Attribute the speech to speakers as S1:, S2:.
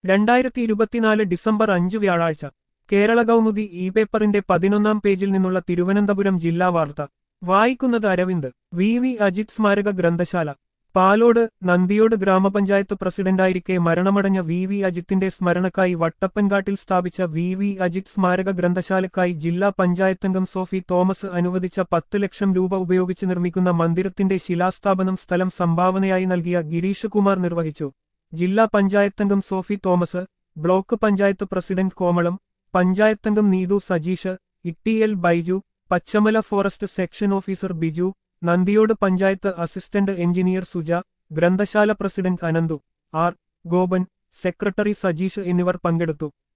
S1: രണ്ടായിരത്തി ഇരുപത്തിനാല് ഡിസംബർ അഞ്ച് വ്യാഴാഴ്ച കേരള കൗമുദി ഇ പേപ്പറിന്റെ പതിനൊന്നാം പേജിൽ നിന്നുള്ള തിരുവനന്തപുരം ജില്ലാ വാർത്ത വായിക്കുന്നത് അരവിന്ദ് വി വി അജിത് സ്മാരക ഗ്രന്ഥശാല പാലോട് നന്ദിയോട് ഗ്രാമപഞ്ചായത്ത് പ്രസിഡന്റായിരിക്കെ മരണമടഞ്ഞ വി വി അജിത്തിന്റെ സ്മരണക്കായി വട്ടപ്പൻകാട്ടിൽ സ്ഥാപിച്ച വി വി അജിത് സ്മാരക ഗ്രന്ഥശാലക്കായി ജില്ലാ പഞ്ചായത്തംഗം സോഫി തോമസ് അനുവദിച്ച പത്ത് ലക്ഷം രൂപ ഉപയോഗിച്ച് നിർമ്മിക്കുന്ന മന്ദിരത്തിന്റെ ശിലാസ്ഥാപനം സ്ഥലം സംഭാവനയായി നൽകിയ ഗിരീഷ് കുമാർ നിർവഹിച്ചു ജില്ലാ പഞ്ചായത്തംഗം സോഫി തോമസ് ബ്ലോക്ക് പഞ്ചായത്ത് പ്രസിഡന്റ് കോമളം പഞ്ചായത്തംഗം Neethu Sajeesh Ittiel Baiju Pachamala forest section officer Biju Nandiyode panchayat assistant engineer Suja ഗ്രന്ഥശാല president Ananthu R Gopan secretary Sajeesh എന്നിവർ പങ്കെടുത്തു